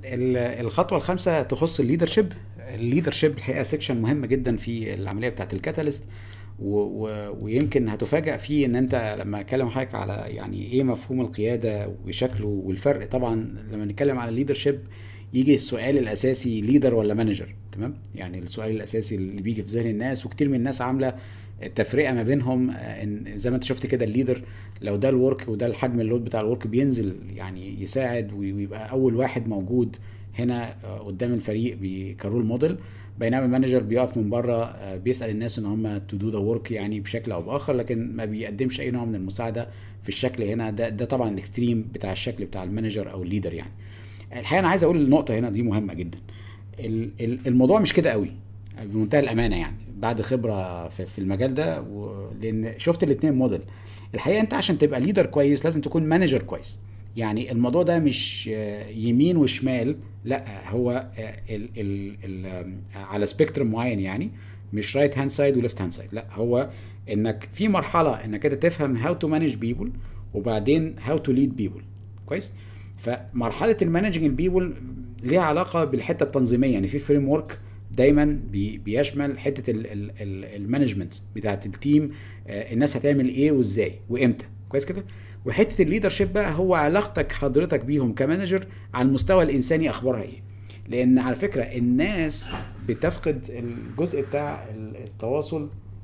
ال- الخطوه الخامسه تخص الليدرشيب الليدرشيب الحقيقه سيكشن مهم جدا في العمليه بتاعت الكاتاليست و و ويمكن هتفاجأ فيه ان انت لما اتكلم حضرتك على يعني ايه مفهوم القياده وشكله والفرق طبعا لما نتكلم على الليدرشيب يجي السؤال الاساسي ليدر ولا مانجر تمام يعني السؤال الاساسي اللي بيجي في ذهن الناس وكتير من الناس عامله تفرقه ما بينهم آه، ان زي ما انت شفت كده الليدر لو ده الورك وده الحجم اللود بتاع الورك بينزل يعني يساعد وي- ويبقى اول واحد موجود هنا آه، قدام الفريق بي- كرول موديل بينما المانجر بيقف من بره آه، بيسال الناس ان هم تو دو ذا ورك يعني بشكل او باخر لكن ما بيقدمش اي نوع من المساعده في الشكل هنا ده ده طبعا الاكستريم بتاع الشكل بتاع المانجر او الليدر يعني الحقيقه انا عايز اقول النقطه هنا دي مهمه جدا ال- ال- الموضوع مش كده قوي بمنتهى الامانه يعني بعد خبره في في المجال ده و... لان شفت الاثنين موديل الحقيقه انت عشان تبقى ليدر كويس لازم تكون مانجر كويس يعني الموضوع ده مش آه، يمين وشمال لا هو آه، ال ال ال آه، على سبيكترم معين يعني مش رايت هاند سايد وليفت هاند سايد لا هو انك في مرحله انك انت تفهم هاو تو مانج بيبل وبعدين هاو تو ليد بيبل كويس فمرحله المانجنج البيبل ليها علاقه بالحته التنظيميه يعني في فريم ورك دايما بي بيشمل حته المانجمنت بتاعت التيم آه، الناس هتعمل ايه وازاي وامتى كويس كده وحته الليدرشيب بقى هو علاقتك حضرتك بيهم كمانجر على المستوى الانساني اخبارها ايه لان على فكره الناس بتفقد الجزء بتاع التواصل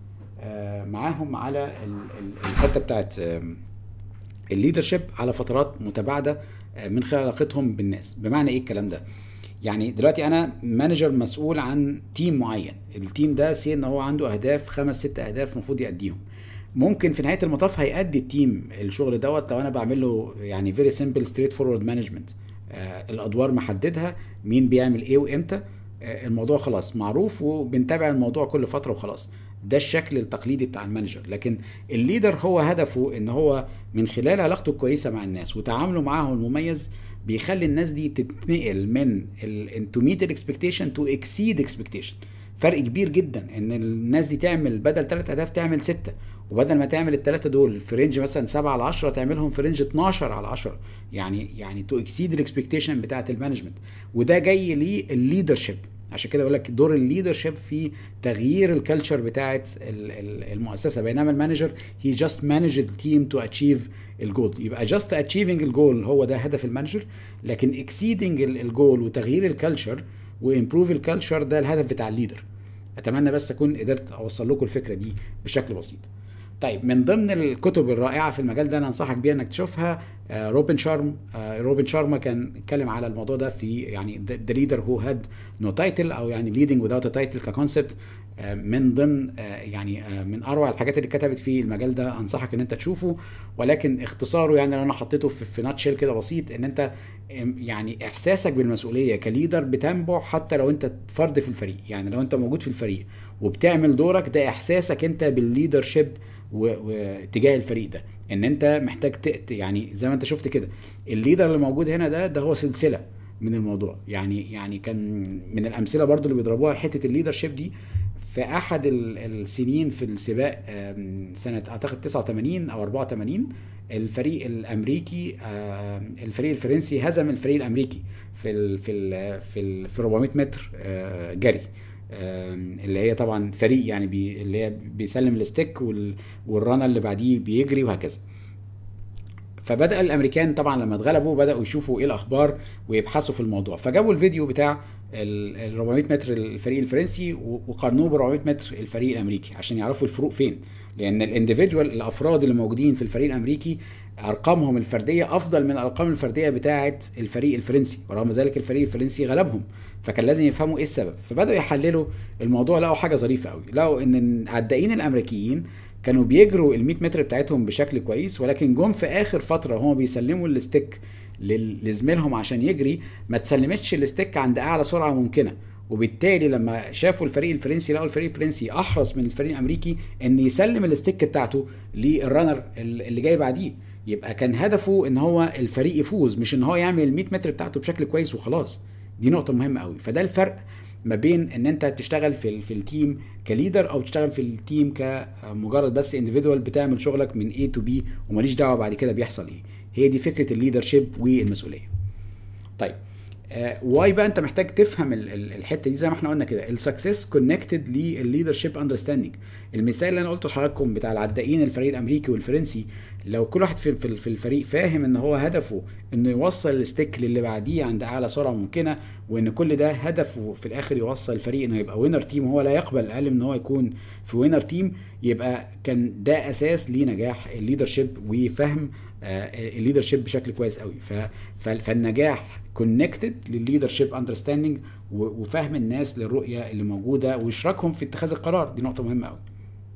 آه، معاهم على ال- ال- الحته بتاعت آم، الليدرشيب على فترات متباعده آه، من خلال علاقتهم بالناس بمعنى ايه الكلام ده يعني دلوقتي انا مانجر مسؤول عن تيم معين التيم ده سي ان هو عنده اهداف خمس ست اهداف المفروض يأديهم ممكن في نهايه المطاف هيأدي التيم الشغل دوت لو انا بعمل له يعني فيري سمبل ستريت فورورد مانجمنت الادوار محددها مين بيعمل ايه وامتى آه، الموضوع خلاص معروف وبنتابع الموضوع كل فتره وخلاص ده الشكل التقليدي بتاع المانجر لكن الليدر هو هدفه ان هو من خلال علاقته الكويسه مع الناس وتعامله معاهم المميز بيخلي الناس دي تتنقل من ال to meet expectation to exceed expectation فرق كبير جدا ان الناس دي تعمل بدل ثلاث اهداف تعمل سته وبدل ما تعمل الثلاثه دول في رينج مثلا 7 على 10 تعملهم في رينج 12 على 10 يعني يعني تو اكسيد الاكسبكتيشن بتاعه المانجمنت وده جاي للليدرشيب عشان كده بقول لك دور الليدرشيب في تغيير الكالتشر بتاعه ال- ال- المؤسسه بينما المانجر هي جاست مانج التيم تو اتشيف الجول يبقى جاست اتشيفنج الجول هو ده هدف المانجر لكن اكسيدنج الجول وتغيير الكالتشر وامبروف الكالتشر ده الهدف بتاع الليدر اتمنى بس اكون قدرت اوصل لكم الفكره دي بشكل بسيط طيب من ضمن الكتب الرائعه في المجال ده انا انصحك بيها انك تشوفها آه، روبن شارم آه، روبن شارما كان اتكلم على الموضوع ده في يعني ذا ليدر هو هاد نو تايتل او يعني ليدنج without a تايتل ككونسبت من ضمن آه، يعني آه، من اروع الحاجات اللي اتكتبت في المجال ده انصحك ان انت تشوفه ولكن اختصاره يعني لو انا حطيته في, في ناتشيل كده بسيط ان انت آم، يعني احساسك بالمسؤوليه كليدر بتنبع حتى لو انت فرد في الفريق يعني لو انت موجود في الفريق وبتعمل دورك ده احساسك انت بالليدرشيب واتجاه الفريق ده ان انت محتاج ت- يعني زي ما انت شفت كده الليدر اللي موجود هنا ده ده هو سلسله من الموضوع يعني يعني كان من الامثله برضو اللي بيضربوها حته الليدرشيب دي في احد ال- السنين في السباق آم، سنه اعتقد 89 او 84 الفريق الامريكي آم، الفريق الفرنسي هزم الفريق الامريكي في ال في ال في ال في 400 متر آه، جري آم، اللي هي طبعا فريق يعني بي اللي هي بيسلم الستيك وال والرنر اللي بعديه بيجري وهكذا فبدا الامريكان طبعا لما اتغلبوا بداوا يشوفوا ايه الاخبار ويبحثوا في الموضوع فجابوا الفيديو بتاع ال ال 400 متر الفريق الفرنسي و- وقارنوه ب 400 متر الفريق الامريكي عشان يعرفوا الفروق فين لان الانديفيدوال الافراد اللي موجودين في الفريق الامريكي ارقامهم الفرديه افضل من الارقام الفرديه بتاعه الفريق الفرنسي ورغم ذلك الفريق الفرنسي غلبهم فكان لازم يفهموا ايه السبب فبداوا يحللوا الموضوع لقوا حاجه ظريفه قوي لقوا ان العدائين الامريكيين كانوا بيجروا ال 100 متر بتاعتهم بشكل كويس ولكن جم في اخر فتره هم بيسلموا الستيك لل- لزميلهم عشان يجري ما تسلمتش الستيك عند اعلى سرعه ممكنه وبالتالي لما شافوا الفريق الفرنسي لقوا الفريق الفرنسي احرص من الفريق الامريكي ان يسلم الستيك بتاعته للرنر اللي جاي بعديه يبقى كان هدفه ان هو الفريق يفوز مش ان هو يعمل ال 100 متر بتاعته بشكل كويس وخلاص دي نقطه مهمه قوي فده الفرق ما بين ان انت تشتغل في ال- في التيم كليدر او تشتغل في التيم كمجرد بس انديفيدوال بتعمل شغلك من A to B وماليش دعوه بعد كده بيحصل ايه هي دي فكره الليدرشيب والمسؤوليه طيب واي بقى انت محتاج تفهم ال- ال- الحته دي زي ما احنا قلنا كده السكسس كونكتد للليدرشيب اندرستاندينج المثال اللي انا قلته لحضراتكم بتاع العدائين الفريق الامريكي والفرنسي لو كل واحد في في في الفريق فاهم ان هو هدفه انه يوصل الستيك للي بعديه عند اعلى سرعه ممكنه وان كل ده هدفه في الاخر يوصل الفريق انه يبقى وينر تيم وهو لا يقبل اقل من ان هو يكون في وينر تيم يبقى كان ده اساس لنجاح الليدرشيب وفهم الليدرشيب بشكل كويس قوي ف- ف- فالنجاح كونكتد للليدرشيب اندرستاندينج وفهم الناس للرؤيه اللي موجوده واشراكهم في اتخاذ القرار دي نقطه مهمه قوي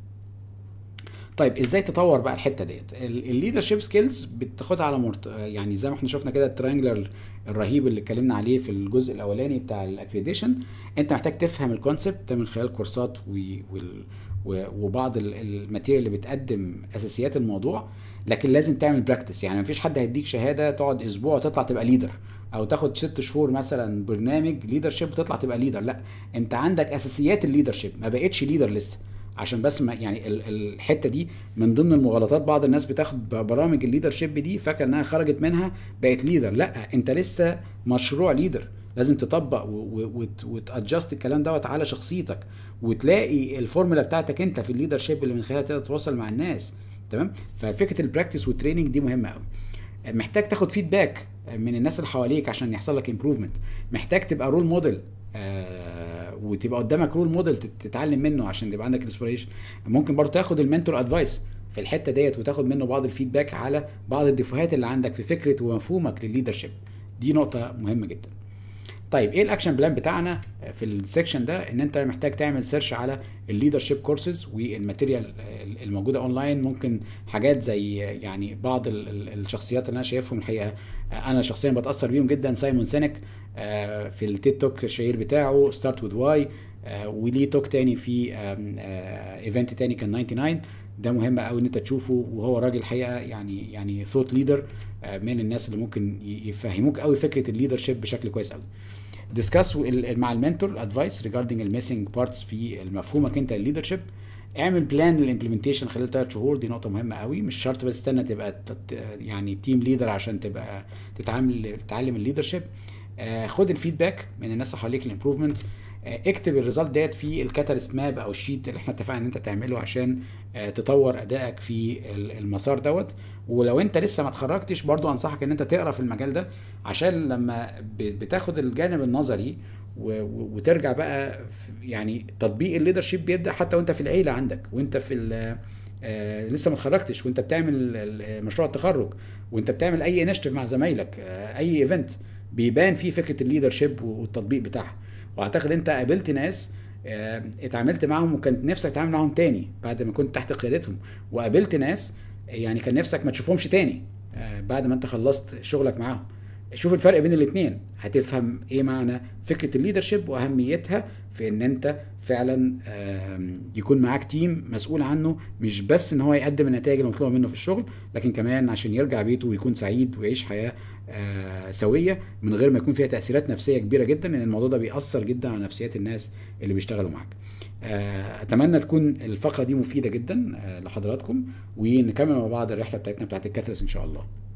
طيب ازاي تطور بقى الحته ديت الليدرشيب سكيلز بتاخدها على مرت... يعني زي ما احنا شفنا كده الترينجلر الرهيب اللي اتكلمنا عليه في الجزء الاولاني بتاع الاكريديشن انت محتاج تفهم الكونسبت ده من خلال كورسات و... وال... و... وبعض ال- الماتيريال اللي بتقدم اساسيات الموضوع لكن لازم تعمل براكتس يعني مفيش حد هيديك شهاده تقعد اسبوع وتطلع تبقى ليدر او تاخد ست شهور مثلا برنامج ليدرشيب وتطلع تبقى ليدر لا انت عندك اساسيات الليدرشيب ما بقتش ليدر لسه عشان بس ما يعني ال- الحته دي من ضمن المغالطات بعض الناس بتاخد ب- برامج الليدرشيب دي فاكره انها خرجت منها بقت ليدر لا انت لسه مشروع ليدر لازم تطبق وتادجست الكلام دوت على شخصيتك وتلاقي الفورمولا بتاعتك انت في الليدرشيب اللي من خلالها تقدر تتواصل مع الناس تمام ففكره البراكتس والتريننج دي مهمه قوي محتاج تاخد فيدباك من الناس اللي حواليك عشان يحصل لك امبروفمنت محتاج تبقى رول موديل آه وتبقى قدامك رول موديل تتعلم منه عشان يبقى عندك انسبريشن ممكن برضه تاخد المنتور ادفايس في الحته ديت وتاخد منه بعض الفيدباك على بعض الدفوهات اللي عندك في فكره ومفهومك للليدرشيب دي نقطه مهمه جدا طيب ايه الاكشن بلان بتاعنا في السكشن ده ان انت محتاج تعمل سيرش على الليدرشيب كورسز والماتيريال الموجوده اونلاين ممكن حاجات زي يعني بعض ال- ال- الشخصيات اللي انا شايفهم الحقيقه انا شخصيا بتاثر بيهم جدا سايمون سينك آه، في التيد توك الشهير بتاعه ستارت وذ واي وليه توك تاني في ايفنت تاني كان 99 ده مهم قوي ان انت تشوفه وهو راجل الحقيقه يعني يعني ثوت ليدر من الناس اللي ممكن ي- يفهموك قوي فكره الليدرشيب بشكل كويس قوي ديسكاس مع المنتور ادفايس ريجاردنج الميسنج بارتس في مفهومك انت للليدرشيب اعمل بلان للامبلمنتيشن خلال ثلاث شهور دي نقطه مهمه قوي مش شرط بس استنى تبقى تت- يعني تيم ليدر عشان تبقى تتعامل تتعلم الليدرشيب آه، خد الفيدباك من الناس اللي حواليك الامبروفمنت اكتب الريزلت ديت في الكاتاليست ماب او الشيت اللي احنا اتفقنا ان انت تعمله عشان آه، تطور ادائك في ال- المسار دوت ولو انت لسه ما اتخرجتش برضو انصحك ان انت تقرا في المجال ده عشان لما ب- بتاخد الجانب النظري و- و- وترجع بقى في- يعني تطبيق الليدرشيب بيبدا حتى وانت في العيله عندك وانت في ال- آه، لسه ما اتخرجتش وانت بتعمل ال- ال- مشروع التخرج وانت بتعمل اي انشيتيف مع زمايلك آه، اي ايفنت بيبان فيه فكره الليدرشيب والتطبيق بتاعها واعتقد انت قابلت ناس آه، اتعاملت معاهم وكانت نفسك تتعامل معاهم تاني بعد ما كنت تحت قيادتهم وقابلت ناس يعني كان نفسك ما تشوفهمش تاني آه، بعد ما انت خلصت شغلك معاهم شوف الفرق بين الاثنين هتفهم ايه معنى فكره الليدرشيب واهميتها في ان انت فعلا آم، يكون معاك تيم مسؤول عنه مش بس ان هو يقدم النتائج المطلوبه منه في الشغل لكن كمان عشان يرجع بيته ويكون سعيد ويعيش حياه آه، سويه من غير ما يكون فيها تاثيرات نفسيه كبيره جدا لان الموضوع ده بيأثر جدا على نفسيات الناس اللي بيشتغلوا معاك. آه، اتمنى تكون الفقره دي مفيده جدا آه، لحضراتكم ونكمل مع بعض الرحله بتاعتنا بتاعت الكاتلس ان شاء الله.